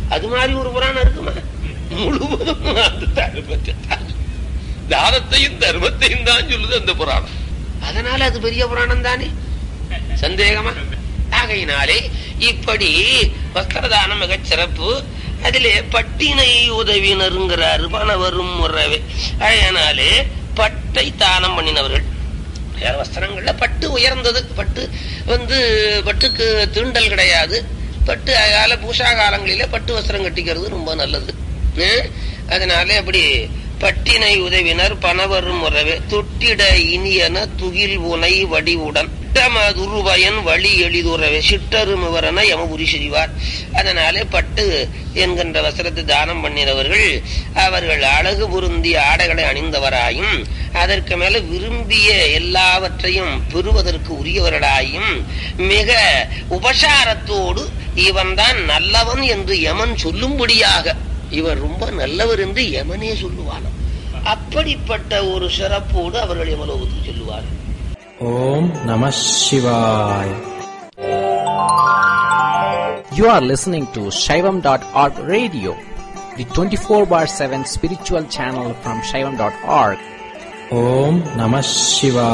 அது மாதிரி ஒரு புராணம் இருக்குமா முழுவதும் அந்த தர்மத்தை தான் தானத்தையும் தர்மத்தையும் தான் சொல்லுது அந்த புராணம் அதனால அது பெரிய புராணம் தானே சந்தேகமா ஆகையினாலே இப்படி வஸ்திரதானம் மிகச் சிறப்பு அதிலே பட்டினை உதவினருங்கிறாரு பணவரும் முறவே அதனாலே பட்டை தானம் பண்ணினவர்கள் வேற வஸ்திரங்கள்ல பட்டு உயர்ந்தது பட்டு வந்து பட்டுக்கு தீண்டல் கிடையாது பட்டு கால பூஷா காலங்களில பட்டு வஸ்திரம் கட்டிக்கிறது ரொம்ப நல்லது ஹம்? அதனால அப்படி பட்டினை உதவினர் பணவரும் முறவே தொட்டிட இனியன துகில் உனை வடிவுடன் துருவயன் வழி எளிதுறவே சிட்டருமுவரன யமபுரி செய்வார் அதனாலே பட்டு என்கின்ற வஸ்திரத்தை தானம் பண்ணினவர்கள் அவர்கள் அழகு பொருந்திய ஆடைகளை அணிந்தவராயும் அதற்கு மேல விரும்பிய எல்லாவற்றையும் பெறுவதற்கு உரியவர்களாயும் மிக உபசாரத்தோடு இவன்தான் நல்லவன் என்று யமன் சொல்லும்படியாக இவர் ரொம்ப நல்லவர் என்று யமனே சொல்லுவான் அப்படிப்பட்ட ஒரு சிறப்போடு அவர்கள் யமலோகத்துக்கு சொல்லுவார்கள் ஓம் நம சிவாய் You are listening to Shaivam.org radio, the 24 bar 7 spiritual channel from Shaivam.org. ஓம் நம சிவாய்